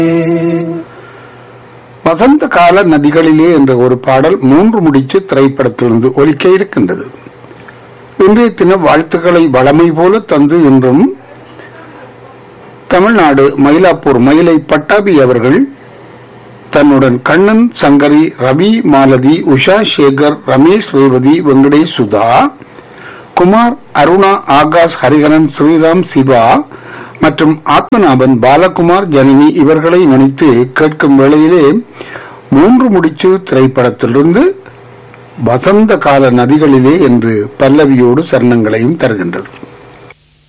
வசந்த கால நதிகளிலே என்ற ஒரு பாடல் மூன்று முடிச்சு திரைப்படத்திலிருந்து ஒலிக்க இருக்கின்றது இன்றைய தின வாழ்த்துக்களை வளமை போல தந்து இன்றும் தமிழ்நாடு மயிலாப்பூர் மயிலை பட்டாபி அவர்கள் தன்னுடன் கண்ணன் சங்கரி ரவி மாலதி உஷா சேகர் ரமேஷ் ரேவதி வெங்கடேஷ் சுதா குமார் அருணா ஆகாஷ் ஹரிகரன் ஸ்ரீராம் சிவா மற்றும் ஆத்மநாபன் பாலகுமார் ஜனனி இவர்களை நினைத்து கேட்கும் வேளையிலே மூன்று முடிச்சு திரைப்படத்திலிருந்து வசந்த கால நதிகளிலே என்று பல்லவியோடு சரணங்களையும் தருகின்றது